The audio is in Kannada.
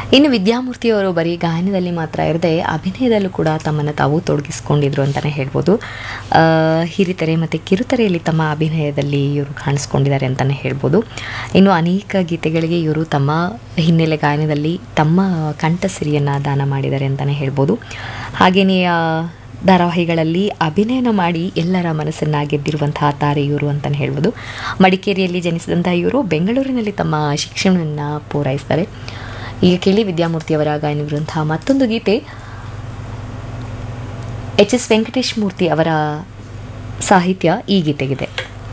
ಇನ್ನು ವಿದ್ಯಾಮೂರ್ತಿಯವರು ಬರೀ ಗಾಯನದಲ್ಲಿ ಮಾತ್ರ ಇರದೆ ಅಭಿನಯದಲ್ಲೂ ಕೂಡ ತಮ್ಮನ್ನು ತಾವು ತೊಡಗಿಸ್ಕೊಂಡಿದ್ರು ಅಂತಲೇ ಹೇಳ್ಬೋದು ಆ, ಹಿರಿತೆರೆ ಮತ್ತು ಕಿರುತೆರೆಯಲ್ಲಿ ತಮ್ಮ ಅಭಿನಯದಲ್ಲಿ ಇವರು ಕಾಣಿಸ್ಕೊಂಡಿದ್ದಾರೆ ಅಂತಲೇ ಹೇಳ್ಬೋದು ಇನ್ನು ಅನೇಕ ಗೀತೆಗಳಿಗೆ ಇವರು ತಮ್ಮ ಹಿನ್ನೆಲೆ ಗಾಯನದಲ್ಲಿ ತಮ್ಮ ಕಂಠಸಿರಿಯನ್ನು ದಾನ ಮಾಡಿದ್ದಾರೆ ಅಂತಲೇ ಹೇಳ್ಬೋದು ಹಾಗೆಯೇ ಆ, ಧಾರಾವಾಹಿಗಳಲ್ಲಿ ಅಭಿನಯನ ಮಾಡಿ ಎಲ್ಲರ ಮನಸ್ಸನ್ನು ಗೆದ್ದಿರುವಂತಹ ತಾರೆ ಇವರು ಅಂತಲೇ ಹೇಳ್ಬೋದು ಮಡಿಕೇರಿಯಲ್ಲಿ ಜನಿಸಿದಂತಹ ಇವರು ಬೆಂಗಳೂರಿನಲ್ಲಿ ತಮ್ಮ ಶಿಕ್ಷಣವನ್ನು ಪೂರೈಸ್ತಾರೆ ಈಗ ಕೇಳಿ ವಿದ್ಯಾಮೂರ್ತಿಯವರ ಗಾಯನವಿರುವಂತಹ ಮತ್ತೊಂದು ಗೀತೆ ಎಚ್ ಎಸ್ ವೆಂಕಟೇಶ್ ಮೂರ್ತಿ ಅವರ ಸಾಹಿತ್ಯ ಈ ಗೀತೆಗಿದೆ